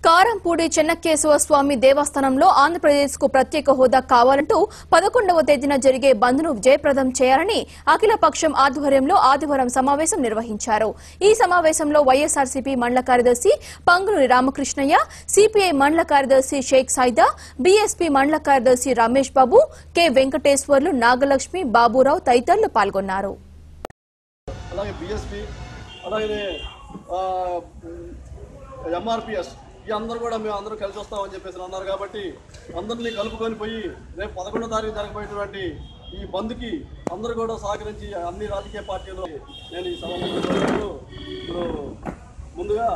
కారంపూడి చెన్నకేశవ స్వామి దేవస్థానంలో ఆంధ్రప్రదేశ్ కు ప్రత్యేక హోదా కావాలంటూ పదకొండవ తేదీన జరిగే బంద్ను జయప్రదం చేయాలని అఖిలపక్షం ఆధ్వర్యంలో ఆదివారం సమావేశం నిర్వహించారు ఈ సమావేశంలో వైఎస్ఆర్సీపీ మండల కార్యదర్శి పంగులూరి రామకృష్ణయ్య సిపిఐ మండల కార్యదర్శి షేక్ సైదా బీఎస్పీ మండల కార్యదర్శి రమేష్ బాబు కె వెంకటేశ్వర్లు నాగలక్ష్మి బాబురావు తదితరులు పాల్గొన్నారు అలాగే బిఎస్పి అలాగే ఎంఆర్పిఎస్ ఈ అందరూ కూడా మేము అందరూ కలిసి వస్తామని చెప్పేసి అన్నారు కాబట్టి అందరినీ కలుపుకొని పోయి రేపు పదకొండో తారీఖు జరగబోయేటువంటి ఈ బంద్కి అందరూ కూడా సహకరించి అన్ని రాజకీయ పార్టీలు నేను ఈ సభలో ఇప్పుడు ముందుగా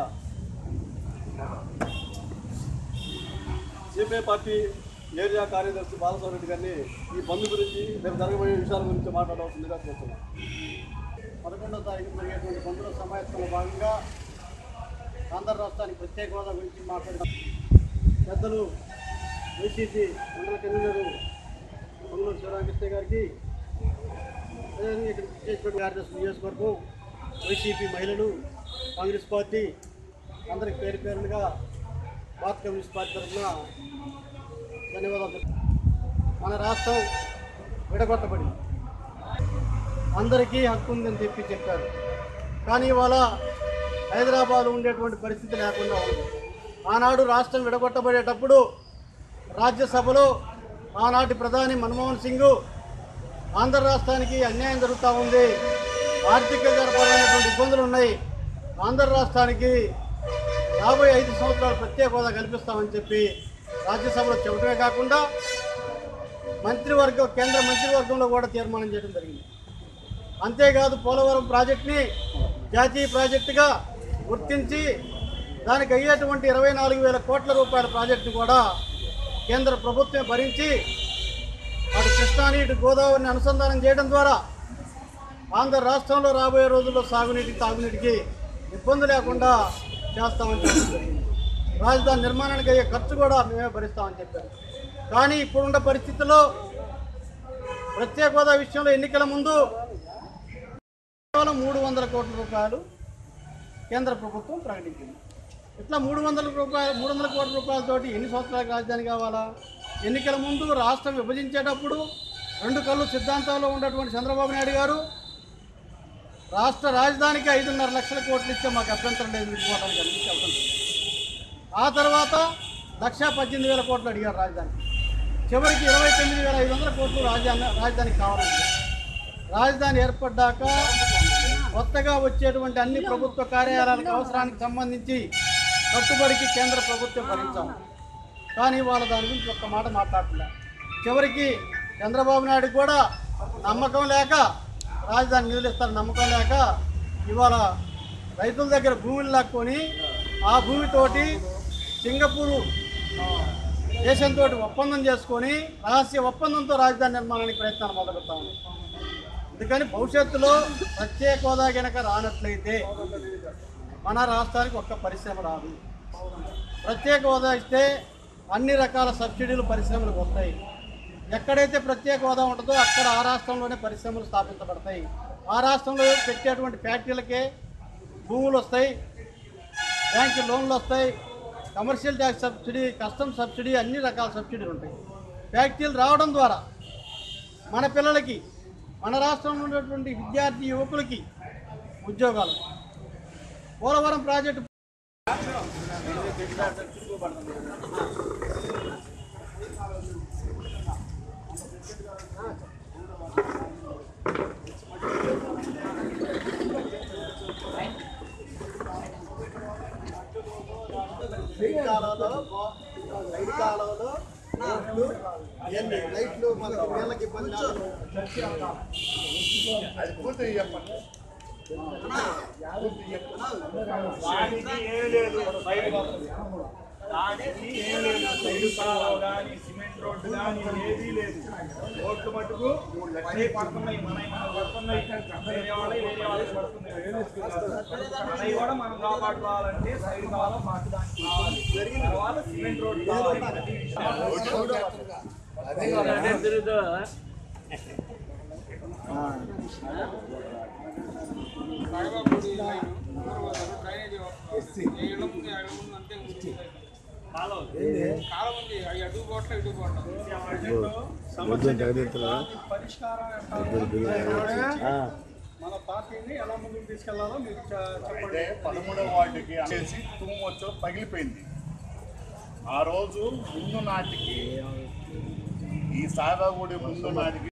సిపిఐ పార్టీ ఏరియా కార్యదర్శి బాలస్వామి రెడ్డి గారిని ఈ బంద్ గురించి రేపు జరగబోయే విషయాల గురించి మాట్లాడవలసిందిగా కోరుతున్నాను పదకొండవ తారీఖు జరిగేటువంటి బంధువుల సమావేశంలో భాగంగా ఆంధ్ర రాష్ట్రానికి ప్రత్యేక హోదా గురించి మాట్లాడిన పెద్దలు వైసీపీ మండల కన్వీనరు మంగళూరు శివరామకృష్ణ గారికి అదేవిధంగా ఇక్కడ చేసినటువంటి కార్యదర్శి నియోజకవర్గం వైసీపీ మహిళలు కాంగ్రెస్ పార్టీ అందరికి పేరు పేరులుగా భారత కమ్యూనిస్ట్ పార్టీ తరఫున ధన్యవాదాలు తెలుపు- మన రాష్ట్రం విడగొట్టబడింది అందరికీ హక్కు ఉందని చెప్పి చెప్పారు కానీ ఇవాళ హైదరాబాద్ ఉండేటువంటి పరిస్థితి లేకుండా ఉంది ఆనాడు రాష్ట్రం విడగొట్టబడేటప్పుడు రాజ్యసభలో ఆనాటి ప్రధాని మన్మోహన్ సింగ్ ఆంధ్ర రాష్ట్రానికి అన్యాయం జరుగుతూ ఉంది ఆర్థిక పరమైనటువంటి ఇబ్బందులు ఉన్నాయి ఆంధ్ర రాష్ట్రానికి యాభై ఐదు సంవత్సరాలు ప్రత్యేక హోదా కల్పిస్తామని చెప్పి రాజ్యసభలో చెప్పడమే కాకుండా మంత్రివర్గం కేంద్ర మంత్రివర్గంలో కూడా తీర్మానం చేయడం జరిగింది అంతేకాదు పోలవరం ప్రాజెక్ట్ని జాతీయ ప్రాజెక్టుగా గుర్తించి దానికి అయ్యేటువంటి ఇరవై నాలుగు వేల కోట్ల రూపాయల ప్రాజెక్టును కూడా కేంద్ర ప్రభుత్వం భరించి అటు కృష్ణాని ఇటు గోదావరిని అనుసంధానం చేయడం ద్వారా ఆంధ్ర రాష్ట్రంలో రాబోయే రోజుల్లో సాగునీటి తాగునీటికి ఇబ్బంది లేకుండా చేస్తామని చెప్పడం జరిగింది రాజధాని నిర్మాణానికి అయ్యే ఖర్చు కూడా మేమే భరిస్తామని చెప్పారు కానీ ఇప్పుడున్న పరిస్థితుల్లో ప్రత్యేక హోదా విషయంలో ఎన్నికల ముందు కేవలం మూడు వందల కోట్ల రూపాయలు కేంద్ర ప్రభుత్వం ప్రకటించింది ఇట్లా మూడు వందల రూపాయలు మూడు వందల కోట్ల రూపాయలతోటి ఎన్ని సంవత్సరాలకు రాజధాని కావాలా ఎన్నికల ముందు రాష్ట్రం విభజించేటప్పుడు రెండు కళ్ళు సిద్ధాంతంలో ఉన్నటువంటి చంద్రబాబు నాయుడు గారు రాష్ట్ర రాజధానికి ఐదున్నర లక్షల కోట్లు ఇస్తే మాకు అభ్యంతరం లేదు విడిపోవడానికి అని చెప్పడం జరిగింది. ఆ తర్వాత లక్ష పద్దెనిమిది వేల కోట్లు అడిగారు రాజధాని చివరికి ఇరవై తొమ్మిది వేల ఐదు వందల కోట్లు రాజధాని రాజధానికి కావాలంటే రాజధాని ఏర్పడ్డాక కొత్తగా వచ్చేటువంటి అన్ని ప్రభుత్వ కార్యాలయాలకు అవసరానికి సంబంధించి కట్టుబడికి కేంద్ర ప్రభుత్వం భరించాలి కానీ వాళ్ళ దాని గురించి ఒక్క మాట మాట్లాడలే చివరికి చంద్రబాబు నాయుడు కూడా నమ్మకం లేక రాజధాని నిధులు ఇస్తారు నమ్మకం లేక ఇవాళ రైతుల దగ్గర భూములు లాక్కొని ఆ భూమితోటి సింగపూరు దేశంతో ఒప్పందం చేసుకొని రహస్య ఒప్పందంతో రాజధాని నిర్మాణానికి ప్రయత్నాలు మొదలుపెడతా ఉన్నాయి అందుకని భవిష్యత్తులో ప్రత్యేక హోదా కనుక రానట్లయితే మన రాష్ట్రానికి ఒక్క పరిశ్రమ రాదు ప్రత్యేక హోదా ఇస్తే అన్ని రకాల సబ్సిడీలు పరిశ్రమలకు వస్తాయి ఎక్కడైతే ప్రత్యేక హోదా ఉంటుందో అక్కడ ఆ రాష్ట్రంలోనే పరిశ్రమలు స్థాపించబడతాయి ఆ రాష్ట్రంలో పెట్టేటువంటి ఫ్యాక్టరీలకే భూములు వస్తాయి బ్యాంకు లోన్లు వస్తాయి commercial tax subsidy custom subsidy అన్ని రకాల సబ్సిడీలు ఉంటాయి ఫ్యాక్టరీలు రావడం ద్వారా మన పిల్లలకి మన రాష్ట్రంలో ఉన్నటువంటి విద్యార్థి యువకులకి ఉద్యోగాలు పోలవరం ప్రాజెక్టు లైట్ కాలంలో లైట్ కాలంలో లైట్లు ఇవన్నీ లైట్లు మనకి వీళ్ళకి ఇబ్బంది కాదు. దానికి ఏం లేదు దానికి ఏం లేదు సైడ్ కాలువ కానీ సిమెంట్ రోడ్డు కానీ ఏదీ లేదు రోడ్లు మటుకు అన్నీ పడుతున్నాయి మనవి మనం పడుతున్నాయి వేరే వాళ్ళవి వేరే వాళ్ళకి పడుతున్నాయి మనవి కూడా మనం కాపాడుకోవాలంటే సైడ్ కాలం మాకు దానికి కావాలి తర్వాత సిమెంట్ రోడ్డు కావాలి ప్రతి డ్రైనేజ్ డ్రైనేజ్ ఏ ఇళ్ళ ముందు ఆ ఇళ్ళ ముందు అంతే ఉంటుంది కాలం ఉంది అవి అడుగు పోవట్లే ఇటు పోవట్లేదు పరిష్కారం మన పార్టీని ఎలా ముందుకు తీసుకెళ్లాలో మీరు చె- చెప్పండి పదమూడవ వార్డుకి చేసి తుమ్ము వచ్చో పగిలిపోయింది ఆ రోజు ముందు నాటికి ఈ సాయిబాబుడి ముందు నాటికి